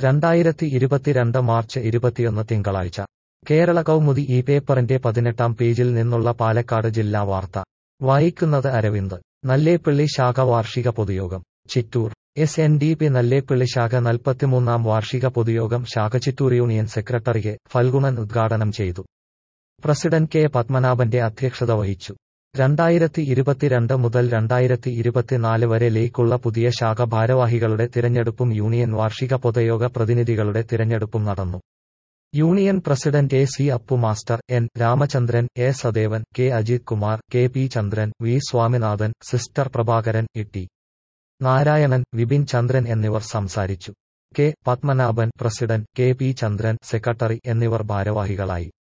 രണ്ടായിരത്തി ഇരുപത്തിരണ്ട് മാർച്ച് ഇരുപത്തിയൊന്ന് തിങ്കളാഴ്ച കേരള കൗമുദി ഈ പേപ്പറിന്റെ പതിനെട്ടാം പേജിൽ നിന്നുള്ള പാലക്കാട് ജില്ലാ വാർത്ത വായിക്കുന്നത് അരവിന്ദ് നല്ലേപ്പിള്ളി ശാഖ വാർഷിക പൊതുയോഗം Chittur S N D P Nalleppilly ശാഖ നാൽപ്പത്തിമൂന്നാം വാർഷിക പൊതുയോഗം ശാഖ Chittur union secretary K Phalgunan ഉദ്ഘാടനം ചെയ്തു പ്രസിഡന്റ് കെ പത്മനാഭന്റെ അധ്യക്ഷത വഹിച്ചു രണ്ടായിരത്തി ഇരുപത്തിരണ്ട് മുതൽ രണ്ടായിരത്തി ഇരുപത്തിനാല് വരെ ലേക്കുള്ള പുതിയ ശാഖ ഭാരവാഹികളുടെ തിരഞ്ഞെടുപ്പും യൂണിയൻ വാർഷിക പൊതുയോഗ പ്രതിനിധികളുടെ തിരഞ്ഞെടുപ്പും നടന്നു union president A C Appu master N Ramachandran A Sadevan K Ajith Kumar K P Chandran V Swaminathan sister Prabhakaran E T Narayanan Vipin Chandran എന്നിവർ സംസാരിച്ചു K Padmanabhan president K P Chandran secretary എന്നിവർ ഭാരവാഹികളായി